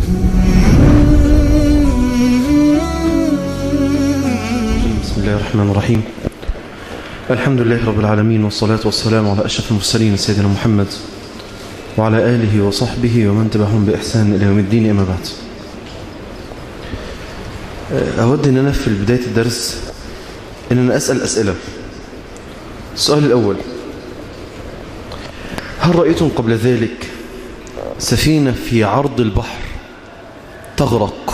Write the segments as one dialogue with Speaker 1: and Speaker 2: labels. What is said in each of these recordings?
Speaker 1: بسم الله الرحمن الرحيم الحمد لله رب العالمين والصلاة والسلام على أشرف المرسلين سيدنا محمد وعلى آله وصحبه ومن تبعهم بإحسان إلى يوم الدين أما بعد أود أن أنا في بداية الدرس أن أنا أسأل أسئلة السؤال الأول هل رأيتم قبل ذلك سفينة في عرض البحر تغرق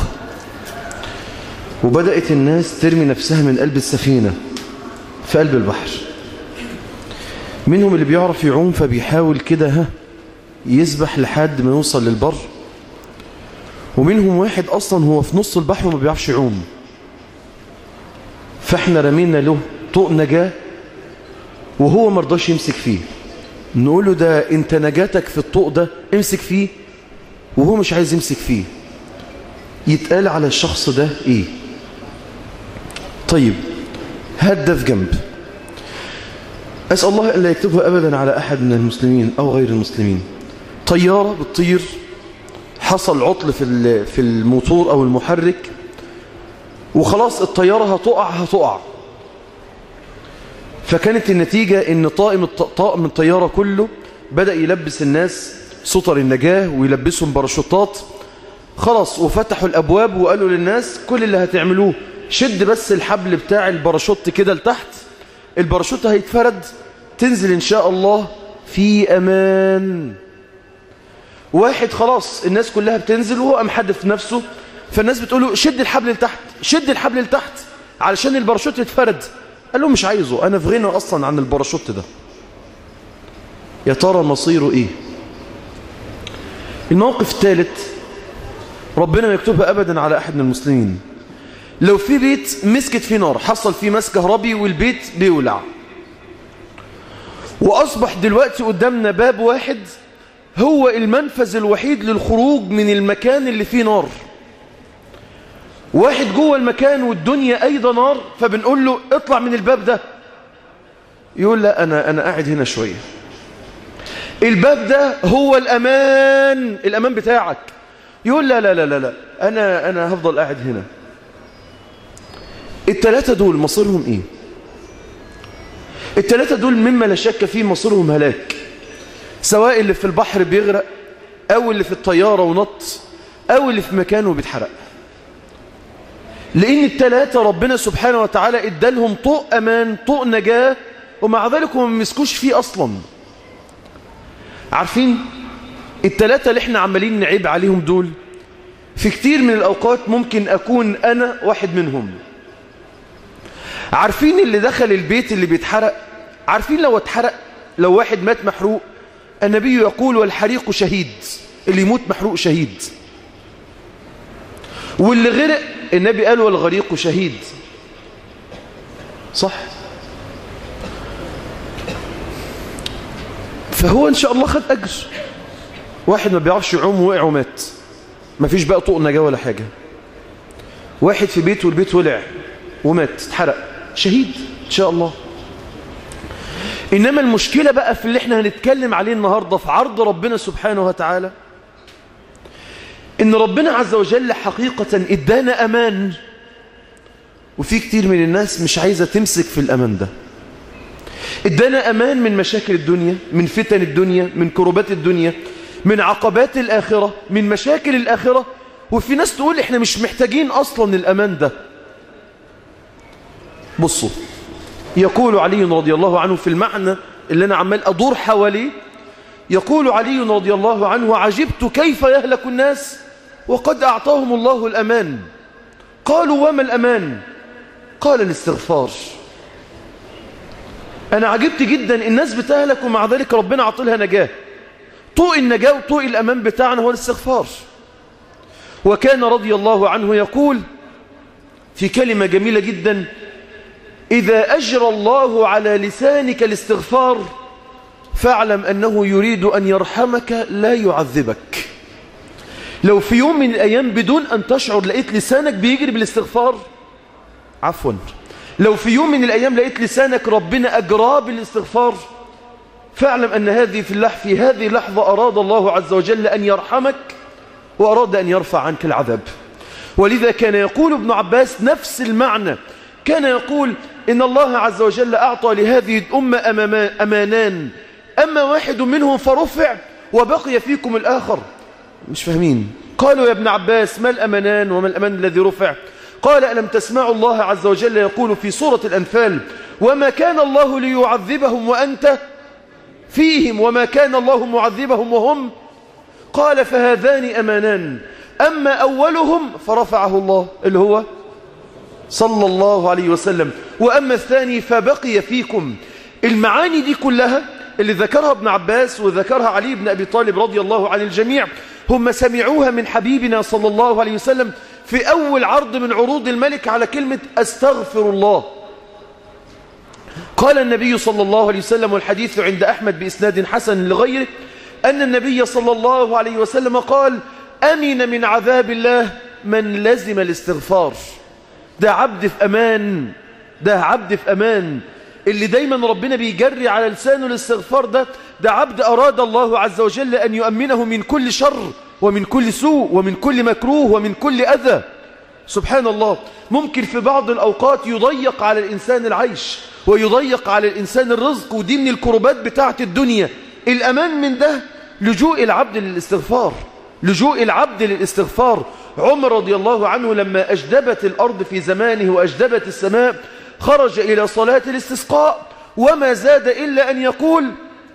Speaker 1: وبدأت الناس ترمي نفسها من قلب السفينة في قلب البحر منهم اللي بيعرف يعوم فبيحاول كده ها يسبح لحد ما يوصل للبر ومنهم واحد أصلا هو في نص البحر وما بيعرفش يعوم فاحنا رمينا له طوق نجاة وهو مرضاش يمسك فيه نقول له ده انت نجاتك في الطوق ده امسك فيه وهو مش عايز يمسك فيه يتقال على الشخص ده ايه طيب هات ده في جنب أسأل الله ألا يكتبها أبدا على أحد من المسلمين أو غير المسلمين طيارة بتطير حصل عطل في في الموتور أو المحرك وخلاص الطيارة هتقع هتقع فكانت النتيجة ان طائم طاقم الطيارة كله بدأ يلبس الناس سطر النجاة ويلبسهم باراشوتات خلاص وفتحوا الأبواب وقالوا للناس كل اللي هتعملوه شد بس الحبل بتاع الباراشوت كده لتحت الباراشوت هيتفرد تنزل إن شاء الله في أمان واحد خلاص الناس كلها بتنزل وهو قام حدف نفسه فالناس بتقول له شد الحبل لتحت شد الحبل لتحت علشان الباراشوت يتفرد قال له مش عايزه أنا في غنى أصلا عن الباراشوت ده يا ترى مصيره إيه الموقف الثالث ربنا ما يكتبها أبدا على أحد من المسلمين لو في بيت مسكت فيه نار حصل فيه مس كهربي والبيت بيولع وأصبح دلوقتي قدامنا باب واحد هو المنفذ الوحيد للخروج من المكان اللي فيه نار واحد جوه المكان والدنيا أيضا نار فبنقول له اطلع من الباب ده يقول لا أنا, أنا قاعد هنا شوية الباب ده هو الأمان الأمان بتاعك يقول لا لا لا لا, لا. أنا, أنا هفضل قاعد هنا التلاتة دول مصيرهم إيه التلاتة دول مما لا شك فيه مصيرهم هلاك سواء اللي في البحر بيغرق أو اللي في الطيارة ونط أو اللي في مكانه بيتحرق لأن التلاتة ربنا سبحانه وتعالى ادالهم طوق أمان طوق نجاة ومع ذلك هم مسكوش فيه أصلا عارفين التلاتة اللي احنا عمالين نعيب عليهم دول في كتير من الأوقات ممكن أكون أنا واحد منهم عارفين اللي دخل البيت اللي بيتحرق عارفين لو اتحرق لو واحد مات محروق النبي يقول والحريق شهيد اللي يموت محروق شهيد واللي غرق النبي قال والغريق شهيد صح فهو ان شاء الله خد اجر واحد ما بيعرفش يعوم وقع ومات ما فيش بقى طوق نجاه ولا حاجه واحد في بيته والبيت ولع ومات اتحرق شهيد ان شاء الله انما المشكله بقى في اللي احنا هنتكلم عليه النهارده في عرض ربنا سبحانه وتعالى ان ربنا عز وجل حقيقة ادانا امان وفي كتير من الناس مش عايزة تمسك في الامان ده ادانا امان من مشاكل الدنيا من فتن الدنيا من كربات الدنيا من عقبات الاخرة من مشاكل الاخرة وفي ناس تقول احنا مش محتاجين اصلا الامان ده بصوا يقول علي رضي الله عنه في المعنى اللي انا عمال ادور حواليه يقول علي رضي الله عنه عجبت كيف يهلك الناس وقد أعطاهم الله الأمان قالوا وما الأمان قال الاستغفار أنا عجبت جدا الناس بتهلك ومع ذلك ربنا عطلها نجاة طوق النجاة وطوق الأمان بتاعنا هو الاستغفار وكان رضي الله عنه يقول في كلمة جميلة جدا إذا أجرى الله على لسانك الاستغفار فاعلم أنه يريد أن يرحمك لا يعذبك لو في يوم من الأيام بدون أن تشعر لقيت لسانك بيجري بالاستغفار عفوا لو في يوم من الأيام لقيت لسانك ربنا أجراه بالاستغفار فاعلم أن هذه في اللح في هذه اللحظة أراد الله عز وجل أن يرحمك وأراد أن يرفع عنك العذاب ولذا كان يقول ابن عباس نفس المعنى كان يقول إن الله عز وجل أعطى لهذه الأمة أمانان أما واحد منهم فرفع وبقي فيكم الآخر مش فاهمين قالوا يا ابن عباس ما الأمانان وما الأمان الذي رفع قال ألم تسمعوا الله عز وجل يقول في سورة الأنفال وما كان الله ليعذبهم وأنت فيهم وما كان الله معذبهم وهم قال فهذان أمانان أما أولهم فرفعه الله اللي هو صلى الله عليه وسلم وأما الثاني فبقي فيكم المعاني دي كلها اللي ذكرها ابن عباس وذكرها علي بن أبي طالب رضي الله عن الجميع هم سمعوها من حبيبنا صلى الله عليه وسلم في أول عرض من عروض الملك على كلمة أستغفر الله قال النبي صلى الله عليه وسلم والحديث عند أحمد بإسناد حسن لغيره أن النبي صلى الله عليه وسلم قال أمن من عذاب الله من لزم الاستغفار ده عبد في أمان ده عبد في أمان اللي دايما ربنا بيجري على لسانه الاستغفار ده ده عبد أراد الله عز وجل أن يؤمنه من كل شر ومن كل سوء ومن كل مكروه ومن كل أذى سبحان الله ممكن في بعض الأوقات يضيق على الإنسان العيش ويضيق على الإنسان الرزق ودي من الكربات بتاعة الدنيا الأمان من ده لجوء العبد للاستغفار لجوء العبد للاستغفار عمر رضي الله عنه لما أجدبت الأرض في زمانه وأجدبت السماء خرج إلى صلاة الاستسقاء وما زاد إلا أن يقول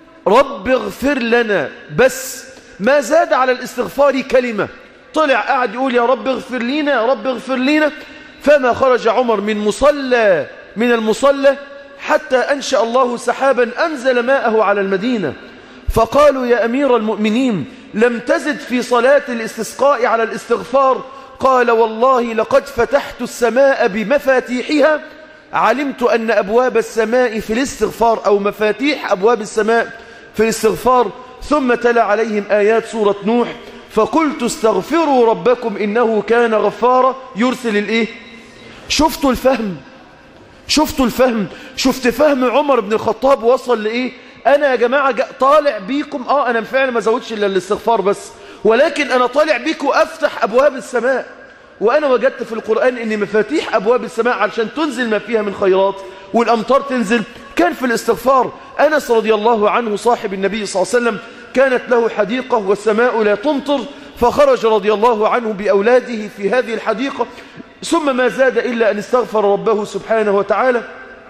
Speaker 1: رب اغفر لنا بس ما زاد على الاستغفار كلمة طلع قاعد يقول يا رب اغفر لنا يا رب اغفر لنا فما خرج عمر من مصلى من المصلى حتى أنشأ الله سحابا أنزل ماءه على المدينة فقالوا يا أمير المؤمنين لم تزد في صلاة الاستسقاء على الاستغفار قال والله لقد فتحت السماء بمفاتيحها علمت أن أبواب السماء في الاستغفار أو مفاتيح أبواب السماء في الاستغفار ثم تلا عليهم آيات سورة نوح فقلت استغفروا ربكم إنه كان غفارا يرسل الإيه شفتوا الفهم شفتوا الفهم شفت فهم عمر بن الخطاب وصل لإيه أنا يا جماعة طالع بيكم آه أنا فعلا ما زودش إلا الاستغفار بس ولكن أنا طالع بيكم أفتح أبواب السماء وأنا وجدت في القرآن أن مفاتيح أبواب السماء علشان تنزل ما فيها من خيرات والأمطار تنزل كان في الاستغفار أنس رضي الله عنه صاحب النبي صلى الله عليه وسلم كانت له حديقة والسماء لا تمطر فخرج رضي الله عنه بأولاده في هذه الحديقة ثم ما زاد إلا أن استغفر ربه سبحانه وتعالى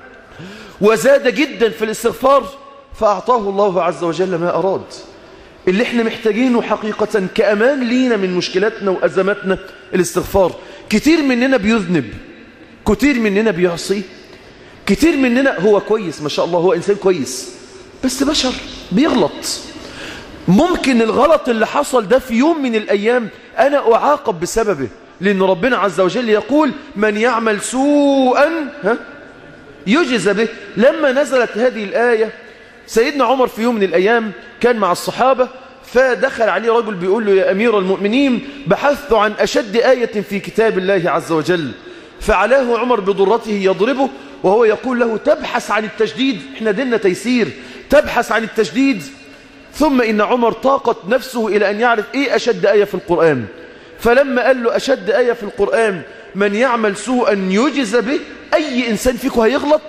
Speaker 1: وزاد جدا في الاستغفار فأعطاه الله عز وجل ما أراد اللي احنا محتاجينه حقيقة كأمان لينا من مشكلاتنا وأزماتنا الاستغفار كتير مننا بيذنب كتير مننا بيعصي كتير مننا هو كويس ما شاء الله هو إنسان كويس بس بشر بيغلط ممكن الغلط اللي حصل ده في يوم من الأيام أنا أعاقب بسببه لأن ربنا عز وجل يقول من يعمل سوءا ها يجز به لما نزلت هذه الآية سيدنا عمر في يوم من الأيام كان مع الصحابة فدخل عليه رجل بيقول له يا أمير المؤمنين بحثت عن أشد آية في كتاب الله عز وجل فعلاه عمر بضرته يضربه وهو يقول له تبحث عن التجديد احنا ديننا تيسير تبحث عن التجديد ثم إن عمر طاقت نفسه إلى أن يعرف إيه أشد آية في القرآن فلما قال له أشد آية في القرآن من يعمل سوءا يجز به أي إنسان فيكم هيغلط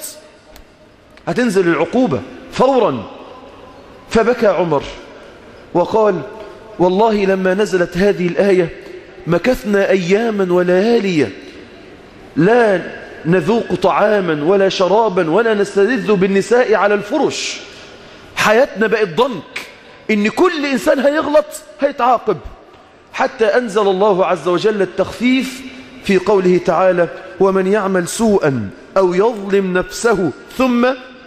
Speaker 1: هتنزل العقوبة فورا فبكى عمر وقال والله لما نزلت هذه الآية مكثنا أياما ولياليا لا نذوق طعاما ولا شرابا ولا نستلذ بالنساء على الفرش حياتنا بقت ضنك إن كل إنسان هيغلط هيتعاقب حتى أنزل الله عز وجل التخفيف في قوله تعالى ومن يعمل سوءا أو يظلم نفسه ثم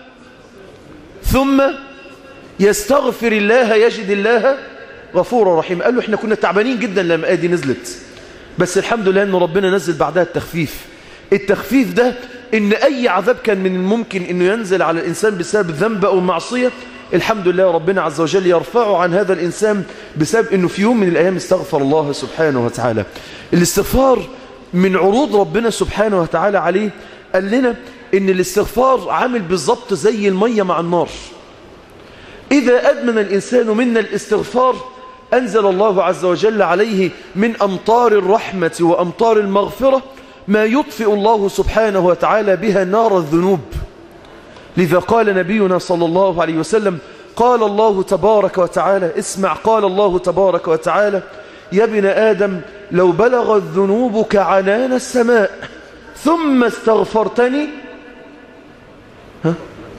Speaker 1: ثم يستغفر الله يجد الله غفورا رحيما قال له احنا كنا تعبانين جدا لما آية دي نزلت بس الحمد لله ان ربنا نزل بعدها التخفيف التخفيف ده ان اي عذاب كان من الممكن انه ينزل على الانسان بسبب ذنب او معصية الحمد لله ربنا عز وجل يرفعه عن هذا الانسان بسبب انه في يوم من الايام استغفر الله سبحانه وتعالى الاستغفار من عروض ربنا سبحانه وتعالى عليه قال لنا ان الاستغفار عامل بالضبط زي المية مع النار إذا أدمن الإنسان منا الاستغفار أنزل الله عز وجل عليه من أمطار الرحمة وأمطار المغفرة ما يطفئ الله سبحانه وتعالى بها نار الذنوب لذا قال نبينا صلى الله عليه وسلم قال الله تبارك وتعالى اسمع قال الله تبارك وتعالى يا ابن آدم لو بلغت ذنوبك عنان السماء ثم استغفرتني ها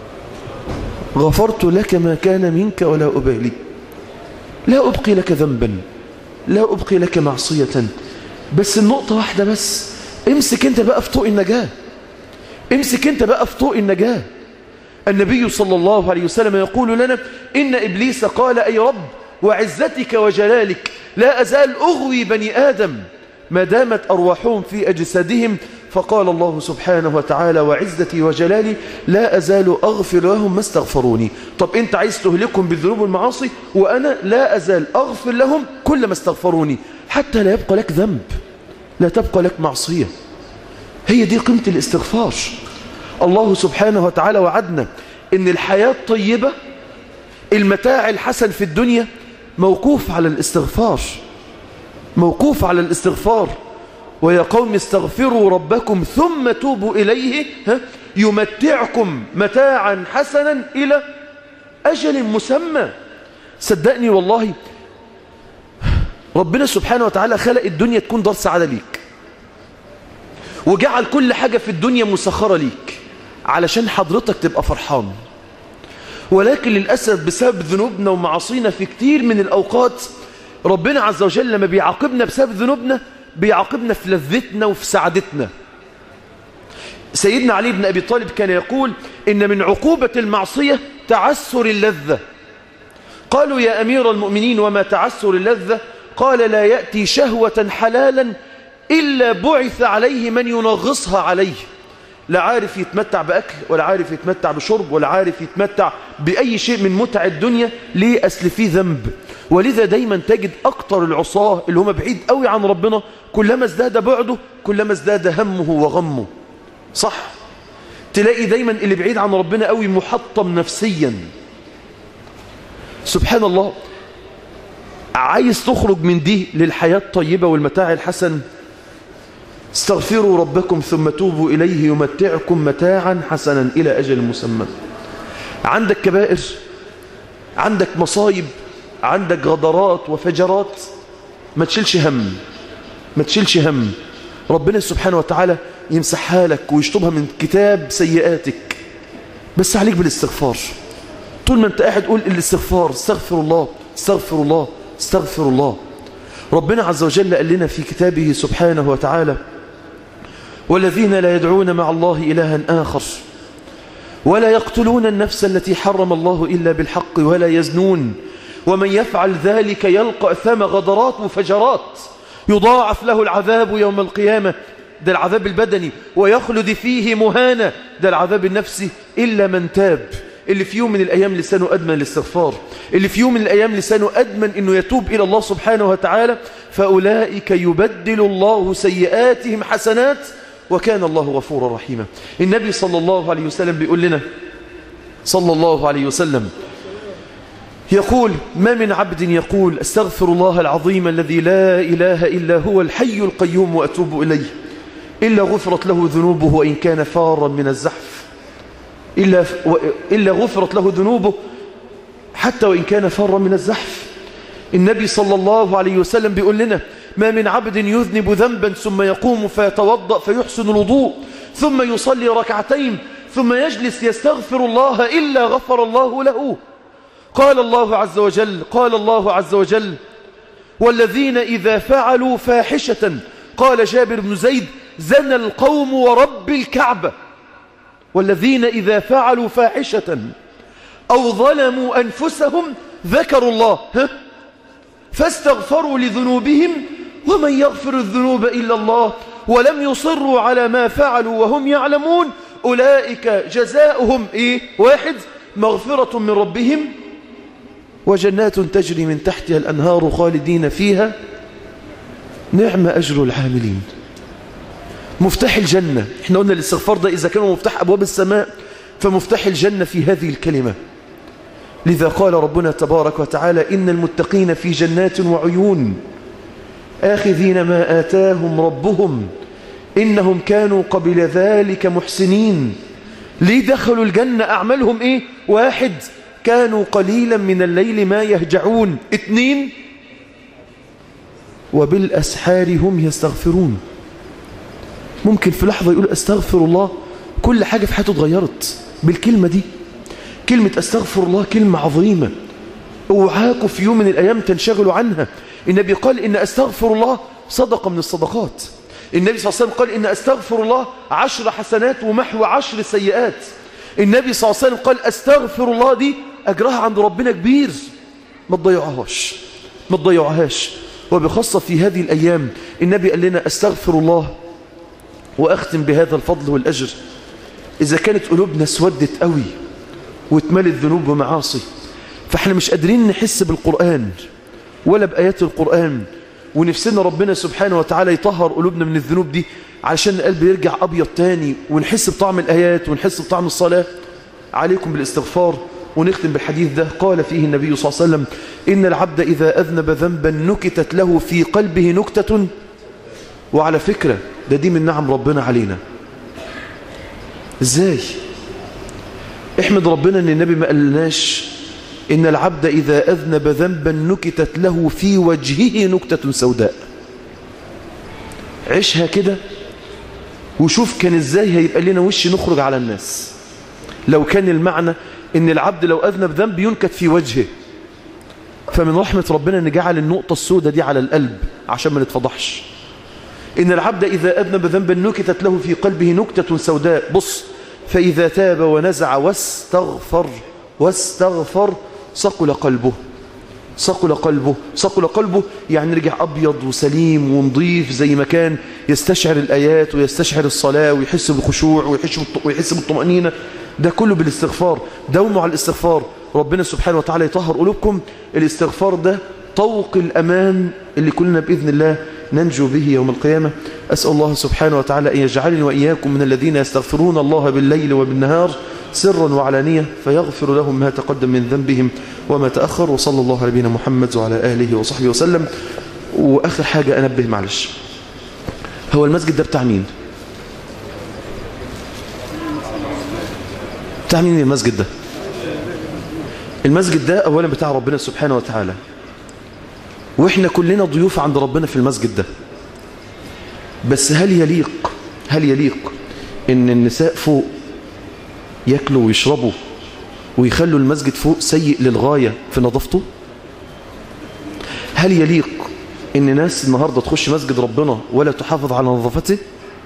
Speaker 1: غفرت لك ما كان منك ولا أبالي لا أبقي لك ذنبا لا أبقي لك معصية بس النقطة واحدة بس امسك انت بقى في طوق النجاة امسك انت بقى في طوق النجاة النبي صلى الله عليه وسلم يقول لنا إن إبليس قال أي رب وعزتك وجلالك لا أزال أغوي بني آدم ما دامت أرواحهم في أجسادهم فقال الله سبحانه وتعالى وعزتي وجلالي لا أزال أغفر لهم ما استغفروني طب أنت عايز تهلكهم بالذنوب والمعاصي وأنا لا أزال أغفر لهم كل ما استغفروني حتى لا يبقى لك ذنب لا تبقى لك معصية هي دي قيمة الاستغفار الله سبحانه وتعالى وعدنا ان الحياة الطيبة المتاع الحسن في الدنيا موقوف على الاستغفار موقوف على الاستغفار ويا قوم استغفروا ربكم ثم توبوا إليه ها يمتعكم متاعا حسنا إلى أجل مسمى صدقني والله ربنا سبحانه وتعالى خلق الدنيا تكون دار سعادة ليك وجعل كل حاجة في الدنيا مسخرة ليك علشان حضرتك تبقى فرحان ولكن للأسف بسبب ذنوبنا ومعاصينا في كتير من الأوقات ربنا عز وجل لما بيعاقبنا بسبب ذنوبنا بيعاقبنا في لذتنا وفي سعادتنا سيدنا علي بن أبي طالب كان يقول إن من عقوبة المعصية تعسر اللذة قالوا يا أمير المؤمنين وما تعسر اللذة قال لا يأتي شهوة حلالا إلا بعث عليه من ينغصها عليه لا عارف يتمتع بأكل ولا عارف يتمتع بشرب ولا عارف يتمتع بأي شيء من متع الدنيا ليه أسل فيه ذنب ولذا دايما تجد أكتر العصاه اللي هم بعيد قوي عن ربنا كلما ازداد بعده كلما ازداد همه وغمه صح تلاقي دايما اللي بعيد عن ربنا قوي محطم نفسيا سبحان الله عايز تخرج من دي للحياة الطيبة والمتاع الحسن استغفروا ربكم ثم توبوا إليه يمتعكم متاعا حسنا إلى أجل مسمى عندك كبائر عندك مصايب عندك غدرات وفجرات ما تشيلش هم ما تشيلش هم ربنا سبحانه وتعالى يمسحها لك ويشطبها من كتاب سيئاتك بس عليك بالاستغفار طول ما انت قاعد قول الاستغفار استغفر الله استغفر الله استغفر الله ربنا عز وجل قال لنا في كتابه سبحانه وتعالى والذين لا يدعون مع الله إلها آخر ولا يقتلون النفس التي حرم الله إلا بالحق ولا يزنون ومن يفعل ذلك يلقى أثام غدرات وفجرات يضاعف له العذاب يوم القيامة ده العذاب البدني ويخلد فيه مهانة ده العذاب النفسي إلا من تاب اللي في يوم من الأيام لسانه أدمن للاستغفار اللي في يوم من الأيام لسانه أدمن أنه يتوب إلى الله سبحانه وتعالى فأولئك يبدل الله سيئاتهم حسنات وكان الله غفورا رحيما النبي صلى الله عليه وسلم بيقول لنا صلى الله عليه وسلم يقول ما من عبد يقول استغفر الله العظيم الذي لا إله إلا هو الحي القيوم وأتوب إليه إلا غفرت له ذنوبه وإن كان فارا من الزحف إلا, إلا غفرت له ذنوبه حتى وإن كان فارا من الزحف النبي صلى الله عليه وسلم بيقول لنا ما من عبد يذنب ذنبا ثم يقوم فيتوضأ فيحسن الوضوء ثم يصلي ركعتين ثم يجلس يستغفر الله إلا غفر الله له قال الله عز وجل قال الله عز وجل والذين إذا فعلوا فاحشة قال جابر بن زيد زنى القوم ورب الكعبة والذين إذا فعلوا فاحشة أو ظلموا أنفسهم ذكروا الله ها؟ فاستغفروا لذنوبهم ومن يغفر الذنوب إلا الله ولم يصروا على ما فعلوا وهم يعلمون أولئك جزاؤهم إيه؟ واحد مغفرة من ربهم وجنات تجري من تحتها الأنهار خالدين فيها نعم أجر العاملين مفتاح الجنة احنا قلنا الاستغفار ده إذا كان مفتاح أبواب السماء فمفتاح الجنة في هذه الكلمة لذا قال ربنا تبارك وتعالى إن المتقين في جنات وعيون آخذين ما آتاهم ربهم إنهم كانوا قبل ذلك محسنين ليه دخلوا الجنة أعمالهم إيه واحد كانوا قليلا من الليل ما يهجعون اثنين وبالأسحار هم يستغفرون ممكن في لحظة يقول أستغفر الله كل حاجة في حياته اتغيرت بالكلمة دي كلمة أستغفر الله كلمة عظيمة اوعاكم في يوم من الأيام تنشغلوا عنها النبي قال إن أستغفر الله صدقة من الصدقات النبي صلى الله عليه وسلم قال إن أستغفر الله عشر حسنات ومحو عشر سيئات النبي صلى الله عليه وسلم قال أستغفر الله دي أجرها عند ربنا كبير ما تضيعهاش ما تضيعهاش وبخاصة في هذه الأيام النبي قال لنا أستغفر الله وأختم بهذا الفضل والأجر إذا كانت قلوبنا اسودت قوي واتملت ذنوب ومعاصي فاحنا مش قادرين نحس بالقرآن ولا بآيات القرآن ونفسنا ربنا سبحانه وتعالى يطهر قلوبنا من الذنوب دي عشان القلب يرجع أبيض تاني ونحس بطعم الآيات ونحس بطعم الصلاة عليكم بالاستغفار ونختم بالحديث ده قال فيه النبي صلى الله عليه وسلم إن العبد إذا أذنب ذنبا نكتت له في قلبه نكتة وعلى فكرة ده دي من نعم ربنا علينا ازاي احمد ربنا ان النبي ما قالناش ان العبد اذا اذنب ذنبا نكتت له في وجهه نكتة سوداء عيشها كده وشوف كان ازاي هيبقى لنا وش نخرج على الناس لو كان المعنى ان العبد لو اذنب ذنب ينكت في وجهه فمن رحمة ربنا ان جعل النقطة السوداء دي على القلب عشان ما نتفضحش إن العبد إذا أذنب ذنبا نكتت له في قلبه نكتة سوداء بص فإذا تاب ونزع واستغفر واستغفر صقل قلبه صقل قلبه صقل قلبه يعني رجع أبيض وسليم ونظيف زي ما كان يستشعر الآيات ويستشعر الصلاة ويحس بالخشوع ويحس, ويحس بالطمأنينة ده كله بالاستغفار دوموا على الاستغفار ربنا سبحانه وتعالى يطهر قلوبكم الاستغفار ده طوق الأمان اللي كلنا بإذن الله ننجو به يوم القيامة أسأل الله سبحانه وتعالى أن يجعلني وإياكم من الذين يستغفرون الله بالليل وبالنهار سرا وعلانية فيغفر لهم ما تقدم من ذنبهم وما تأخر وصلى الله على نبينا محمد وعلى آله وصحبه وسلم وآخر حاجة أنبه معلش هو المسجد ده بتاع مين بتاع مين المسجد ده المسجد ده أولا بتاع ربنا سبحانه وتعالى وإحنا كلنا ضيوف عند ربنا في المسجد ده بس هل يليق هل يليق إن النساء فوق يأكلوا ويشربوا ويخلوا المسجد فوق سيء للغاية في نظافته هل يليق إن ناس النهاردة تخش مسجد ربنا ولا تحافظ على نظافته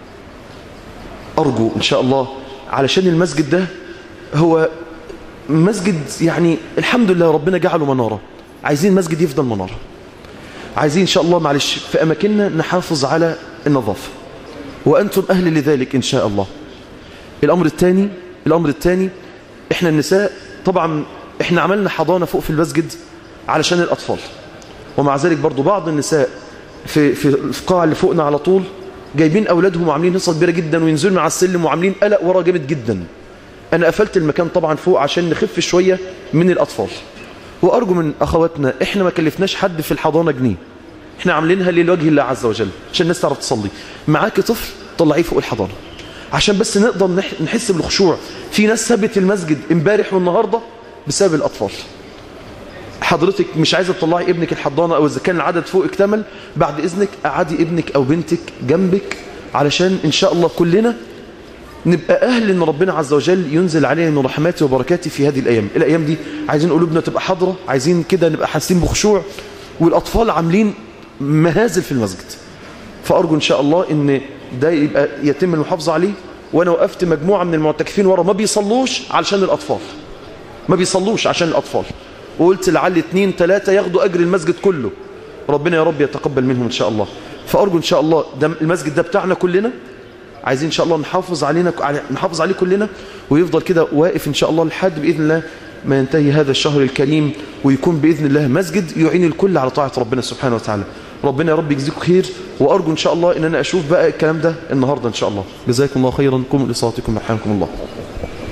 Speaker 1: أرجو إن شاء الله علشان المسجد ده هو مسجد يعني الحمد لله ربنا جعله منارة عايزين مسجد يفضل منارة عايزين إن شاء الله معلش في أماكننا نحافظ على النظافة وأنتم أهل لذلك إن شاء الله الأمر الثاني الأمر الثاني إحنا النساء طبعا إحنا عملنا حضانة فوق في المسجد علشان الأطفال ومع ذلك برضو بعض النساء في, في القاعة اللي فوقنا على طول جايبين أولادهم وعاملين هصة كبيرة جدا وينزلوا على السلم وعاملين قلق ورا جامد جدا أنا قفلت المكان طبعا فوق عشان نخف شوية من الأطفال وأرجو من أخواتنا إحنا ما كلفناش حد في الحضانة جنيه إحنا عاملينها لوجه الله عز وجل عشان الناس تعرف تصلي معاك طفل طلعيه فوق الحضانة عشان بس نقدر نحس بالخشوع في ناس سابت المسجد امبارح والنهاردة بسبب الأطفال حضرتك مش عايزة تطلعي ابنك الحضانة أو إذا كان العدد فوق اكتمل بعد إذنك أعادي ابنك أو بنتك جنبك علشان إن شاء الله كلنا نبقى أهل إن ربنا عز وجل ينزل علينا من رحماته وبركاته في هذه الأيام الأيام دي عايزين قلوبنا تبقى حاضرة عايزين كده نبقى حاسين بخشوع والأطفال عاملين مهازل في المسجد فأرجو إن شاء الله إن ده يبقى يتم المحافظة عليه وأنا وقفت مجموعة من المعتكفين ورا ما بيصلوش علشان الأطفال ما بيصلوش عشان الأطفال وقلت لعل اتنين تلاتة ياخدوا أجر المسجد كله ربنا يا رب يتقبل منهم إن شاء الله فأرجو إن شاء الله ده المسجد ده بتاعنا كلنا عايزين إن شاء الله نحافظ علينا نحافظ عليه كلنا ويفضل كده واقف إن شاء الله لحد بإذن الله ما ينتهي هذا الشهر الكريم ويكون بإذن الله مسجد يعين الكل على طاعة ربنا سبحانه وتعالى ربنا يا رب يجزيكم خير وأرجو إن شاء الله إن أنا أشوف بقى الكلام ده النهاردة إن شاء الله جزاكم الله خيرا قوموا لصلاتكم يرحمكم الله